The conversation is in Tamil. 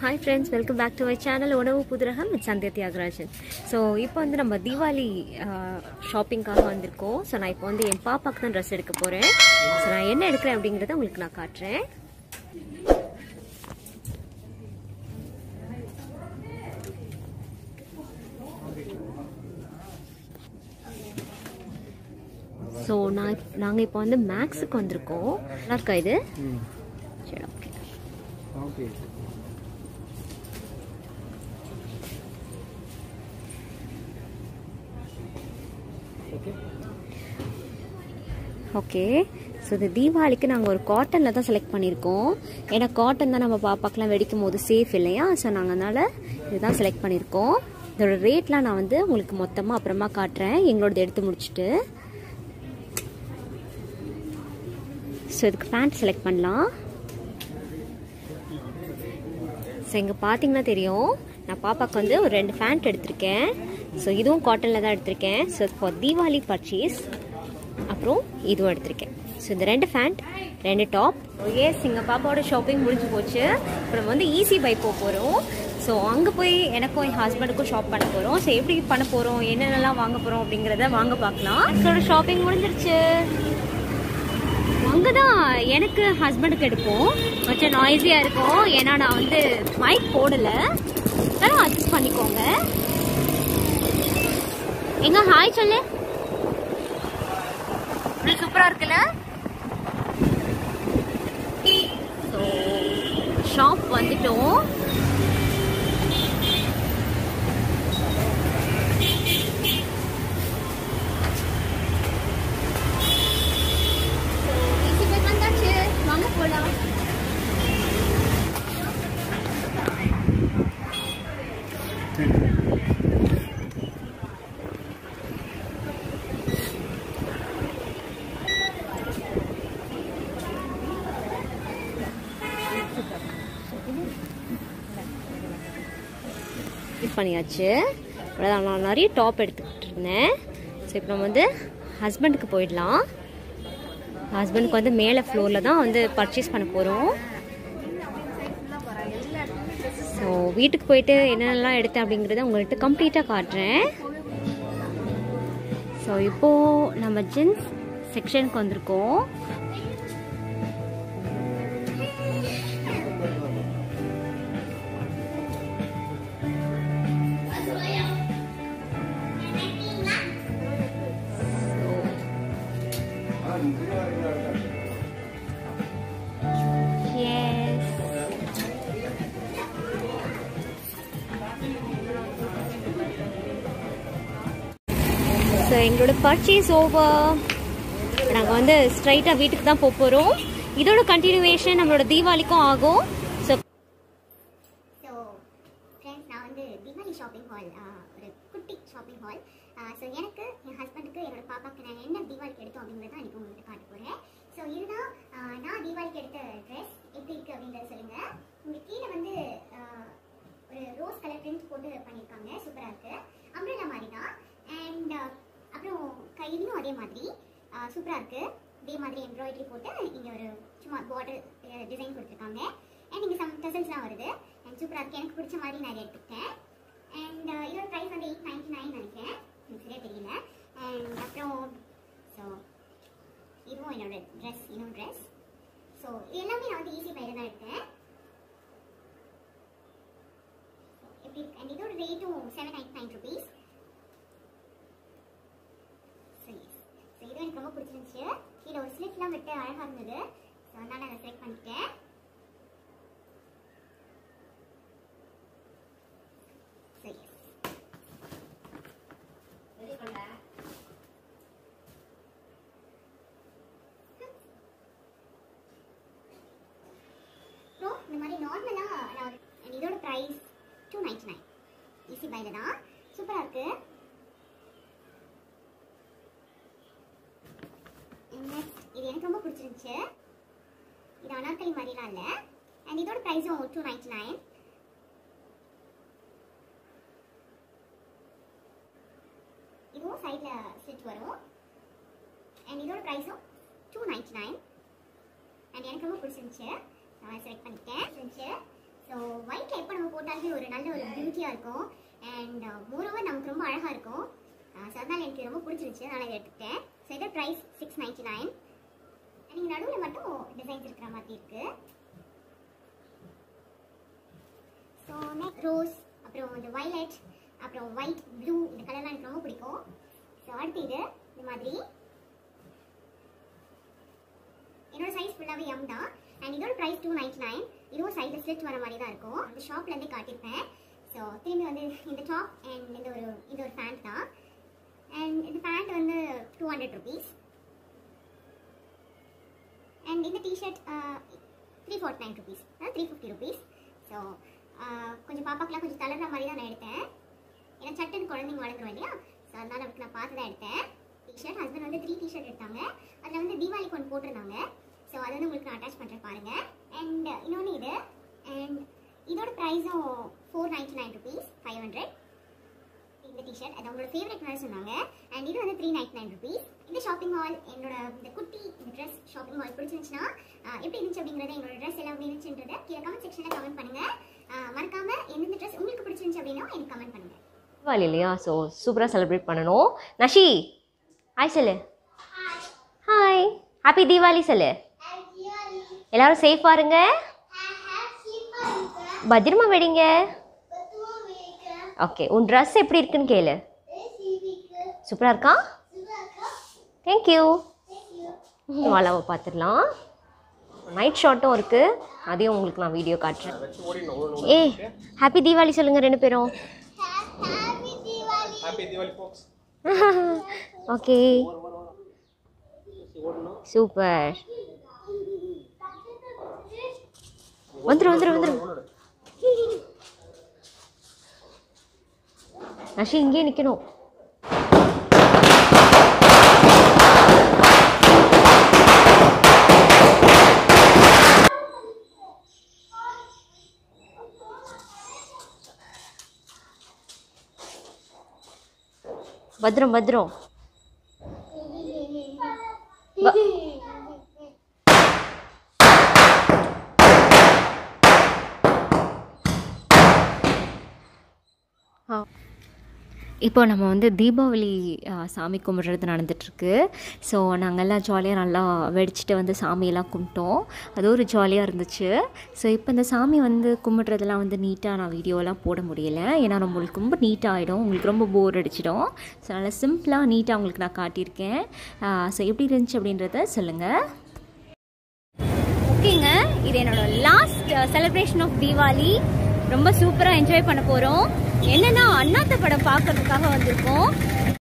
Hi friends welcome back to my channel உணவு புதுரகம் வித் சந்தியா தியாகராஜன் ஸோ இப்போ வந்து நம்ம தீபாவளி ஷாப்பிங்காக வந்திருக்கோம் ஸோ நான் இப்போ வந்து என் பாப்பாக்கு தான் ட்ரெஸ் எடுக்க போகிறேன் ஸோ நான் என்ன எடுக்கிறேன் அப்படிங்கிறத உங்களுக்கு நான் காட்டுறேன் ஸோ நான் நாங்கள் இப்போ வந்து மேக்ஸுக்கு வந்திருக்கோம் நல்லா இருக்கா இது சரி okay okay okay okay so இது தீபாவளிக்கு நாங்கள் ஒரு காட்டனில் தான் செலக்ட் பண்ணியிருக்கோம் ஏன்னா காட்டன் தான் நம்ம பாப்பாக்கெலாம் வெடிக்கும் போது சேஃப் இல்லையா ஸோ நாங்கள் அதனால் இதுதான் செலக்ட் பண்ணியிருக்கோம் இதோட ரேட்லாம் நான் வந்து உங்களுக்கு மொத்தமாக அப்புறமா காட்டுறேன் எங்களோடது எடுத்து முடிச்சுட்டு ஸோ இதுக்கு பேண்ட் செலக்ட் பண்ணலாம் ஸோ இங்கே பார்த்தீங்கன்னா தெரியும் நான் பாப்பாக்கு வந்து ஒரு ரெண்டு பேண்ட் எடுத்திருக்கேன் ஸோ இதுவும் காட்டனில் தான் எடுத்திருக்கேன் ஸோ ஃபார் தீபாவளி பர்ச்சேஸ் அப்புறம் இதுவும் எடுத்திருக்கேன் ஸோ இந்த ரெண்டு ஃபேண்ட் ரெண்டு டாப் எஸ் எங்கள் பாப்பாவோட ஷாப்பிங் முடிஞ்சு போச்சு இப்போ நம்ம வந்து ஈஸி பை போக போகிறோம் ஸோ அங்கே போய் எனக்கும் என் ஹஸ்பண்டுக்கும் ஷாப் பண்ண போகிறோம் ஸோ எப்படி பண்ண போகிறோம் என்னென்னலாம் வாங்க போகிறோம் அப்படிங்கிறத வாங்க பார்க்கலாம் என்னோட ஷாப்பிங் முடிஞ்சிருச்சு அங்கே தான் எனக்கு ஹஸ்பண்டுக்கு எடுப்போம் கொஞ்சம் நாய்ஸியாக இருக்கும் ஏன்னா நான் வந்து மைக் போடலை அதெல்லாம் அட்ஜஸ்ட் பண்ணிக்கோங்க எங்க ஹாய் சொல்லு இப்படி சூப்பரா இருக்குல்ல ஸோ ஷாப் வந்துட்டோம் So, easy bike வந்தாச்சு. வாங்க போலாம் இது பண்ணியாச்சு அவ்வளோதான் நான் நிறைய டாப் எடுத்துக்கிட்டு இருந்தேன் ஸோ இப்போ நம்ம வந்து ஹஸ்பண்டுக்கு போயிடலாம் ஹஸ்பண்டுக்கு வந்து மேலே ஃப்ளோரில் தான் வந்து பர்ச்சேஸ் பண்ண போகிறோம் ஸோ வீட்டுக்கு போயிட்டு என்னென்னலாம் எடுத்தேன் அப்படிங்கிறத உங்கள்கிட்ட கம்ப்ளீட்டாக காட்டுறேன் ஸோ இப்போது நம்ம ஜென்ஸ் செக்ஷனுக்கு வந்திருக்கோம் Yes. ஸோ எங்களோட பர்ச்சேஸ் ஓவர் நாங்கள் வந்து ஸ்ட்ரைட்டாக வீட்டுக்கு தான் போக போகிறோம் இதோட கண்டினியூவேஷன் நம்மளோட தீபாவளிக்கும் ஆகும் ஸோ ஸோ ஃப்ரெண்ட்ஸ் நான் வந்து தீபாவளி ஷாப்பிங் ஹால் ஒரு குட்டி ஷாப்பிங் ஹால் ஸோ எனக்கு என் ஹஸ்பண்டுக்கு என்னோட பாப்பாக்கு நான் என்ன தீபாவளிக்கு எடுத்தோம் அப்படிங்கிறத எனக்கு உங்கள்கிட்ட காட்ட போகிறேன் ஸோ இதுதான் ஆஹ், நான் தீபாவளிக்கு எடுத்த ட்ரெஸ் எப்படி இருக்குது அப்படின்றத சொல்லுங்கள் உங்கள் கீழே வந்து ஆஹ், ஒரு ரோஸ் கலர் பிரிண்ட் போட்டு பண்ணியிருக்காங்க சூப்பராக இருக்குது அம்ப்ரெல்லா மாதிரி தான் அண்ட் அப்புறம் கையிலையும் அதே மாதிரி சூப்பராக இருக்குது இதே மாதிரி எம்ப்ராய்டரி போட்டு இங்கே ஒரு சும்மா பார்டர் டிசைன் கொடுத்துருக்காங்க அண்ட் இங்கே சம் டசல்ஸ்லாம் வருது அண்ட் சூப்பராக இருக்குது எனக்கு பிடிச்ச மாதிரி நான் இதை எடுத்துக்கிட்டேன் அண்ட் இதோட ப்ரைஸ் வந்து எயிட் நைன்டி நைன் நினைக்கிறேன் எனக்கு சரியாக தெரியல அண்ட் அப்புறம் ஸோ இதுவும் என்னோட ட்ரெஸ் இன்னும் ட்ரெஸ் ஸோ இது எல்லாமே நான் வந்து ஈஸி பையில் தான் எடுத்தேன் So, எப்படி இருக்கு அண்ட் இதோட ரேட்டும் seven ninety nine rupees so so இது எனக்கு ரொம்ப பிடிச்சிருந்துச்சு கீழே ஒரு ஸ்லிட்லாம் விட்டு அழகாக இருந்தது ஸோ அதனால் அதை செலக்ட் பண்ணிக்கிட்டேன் ஸோ எஸ் அப்புறம் இந்த மாதிரி நார்மலாக நான் ஒரு and இதோட price two ninety nine easy பையில் தான் சூப்பராக இருக்கு நெக்ஸ்ட் இது எனக்கு ரொம்ப பிடிச்சிருந்துச்சு இது அனார்கலி மாதிரிலாம் இல்லை அண்ட் இதோட ப்ரைஸும் டூ நைன்டி நைன் இதுவும் சைடில் ஸ்லிட் வரும் அண்ட் இதோட ப்ரைஸும் டூ நைன்டி நைன் அண்ட் எனக்கு ரொம்ப பிடிச்சிருந்துச்சு நான் செலக்ட் பண்ணிட்டேன் இருந்துச்சு ஸோ ஸோ ஒயிட்டில் எப்போ நம்ம போட்டாலுமே ஒரு நல்ல ஒரு பியூட்டியாக இருக்கும் அண்ட் மோரோவர் நமக்கு ரொம்ப அழகாக இருக்கும் ஸோ அதனால் எனக்கு ரொம்ப பிடிச்சிருந்துச்சு அதனால் இதை எடுத்துக்கிட்டேன் ஸோ இதோட ப்ரைஸ் சிக்ஸ் நைன்ட்டி நைன் நீங்கள் நடுவில் மட்டும் டிசைன்ஸ் இருக்கிற மாதிரி இருக்குது ஸோ நெக் ரோஸ் அப்புறம் இந்த வயலட் அப்புறம் ஒயிட் ப்ளூ இந்த கலர்லாம் எனக்கு ரொம்ப பிடிக்கும் ஸோ அடுத்து இது இந்த மாதிரி என்னோட சைஸ் ஃபுல்லாகவே எம் தான் அண்ட் இதோட ப்ரைஸ் டூ நைன்டி நைன் இதுவும் சைடில் ஸ்லிட் வர மாதிரி தான் இருக்கும் அந்த ஷாப்லேருந்தே காட்டியிருப்பேன் ஸோ திரும்பி வந்து இந்த டாப் அண்ட் இந்த ஒரு இது ஒரு பேண்ட் தான் அண்ட் இந்த பேண்ட் வந்து டூ ஹண்ட்ரட் ருபீஸ் அண்ட் இந்த T-shirt three forty nine rupees three fifty rupees so கொஞ்சம் பாப்பாக்கெலாம் கொஞ்சம் தளர்ற மாதிரி தான் நான் எடுத்தேன் ஏன்னா சட்டுன்னு குழந்தைங்க வளர்ந்துரும் இல்லையா ஸோ அதனால் அவருக்கு நான் பார்த்து தான் எடுத்தேன் டிஷர்ட் ஹஸ்பண்ட் வந்து த்ரீ டிஷர்ட் எடுத்தாங்க அதில் வந்து தீபாவளிக்கு ஒன்று போட்டிருந்தாங்க ஸோ அதை வந்து உங்களுக்கு நான் அட்டாச் பண்ணுறேன் பாருங்கள் அண்ட் இன்னொன்று இது அண்ட் இதோட ப்ரைஸும் four ninety nine rupees five hundred இந்த டிஷர்ட் அது அவங்களோட ஃபேவரட் கலர் சொன்னாங்க அண்ட் இது வந்து த்ரீ நைன்டி நைன் ருபீஸ் இந்த ஷாப்பிங் மால் என்னோட இந்த குட்டி இந்த ட்ரெஸ் ஷாப்பிங் மால் பிடிச்சிருந்துச்சுன்னா ஆஹ் எப்படி இருந்துச்சு அப்படிங்கிறத எங்களோட ட்ரெஸ் எல்லாம் எப்படி இருந்துச்சுன்றதை கீழே கமெண்ட் செக்ஷனில் கமெண்ட் பண்ணுங்கள் மறக்காம எந்தெந்த ட்ரெஸ் உங்களுக்கு பிடிச்சிருந்துச்சு அப்படின்னா எனக்கு கமெண்ட் பண்ணுங்கள் தீபாவளி இல்லையா ஸோ சூப்பராக செலிப்ரேட் பண்ணணும் நஷி ஹாய் சொல்லு ஹாய் ஹாப்பி தீபாவளி சொல்லு எல்லாரும் சேஃபாக இருங்க பத்திரமா வெடிங்க ஓகே உன் ட்ரெஸ் எப்படி இருக்குன்னு கேளு சூப்பராக இருக்கா தேங்க்யூ வாழாவை பார்த்துடலாம் நைட் ஷாட்டும் இருக்குது அதையும் உங்களுக்கு நான் வீடியோ காட்டுறேன் ஏய் ஹாப்பி தீபாவளி சொல்லுங்கள் ரெண்டு பேரும் happy Deepavali folks okay super வந்துடும் வந்துடும் வந்துடும் நஷி இங்கே நிற்கணும் பத்திரம் பத்திரம் இப்போ நம்ம வந்து தீபாவளி ஆ, சாமி கும்பிட்றது நடந்துட்டுருக்கு ஸோ நாங்கள்லாம் ஜாலியாக நல்லா வெடிச்சிட்டு வந்து சாமியெல்லாம் கும்பிட்டோம் அது ஒரு ஜாலியாக இருந்துச்சு ஸோ இப்போ இந்த சாமி வந்து கும்பிட்றதெல்லாம் வந்து நீட்டாக நான் வீடியோலாம் போட முடியல ஏன்னா நம்மளுக்கு ரொம்ப நீட்டாக ஆகிடும் உங்களுக்கு ரொம்ப போர் அடிச்சிடும் ஸோ நல்லா சிம்பிளாக நீட்டாக உங்களுக்கு நான் காட்டியிருக்கேன் ஸோ எப்படி இருந்துச்சு அப்படின்றத சொல்லுங்கள் ஓகேங்க இது என்னோட லாஸ்ட் செலிப்ரேஷன் ஆஃப் தீபாவளி ரொம்ப சூப்பராக என்ஜாய் பண்ண போகிறோம் என்னன்னா அண்ணாத்த படம் பார்க்கறதுக்காக வந்திருக்கோம்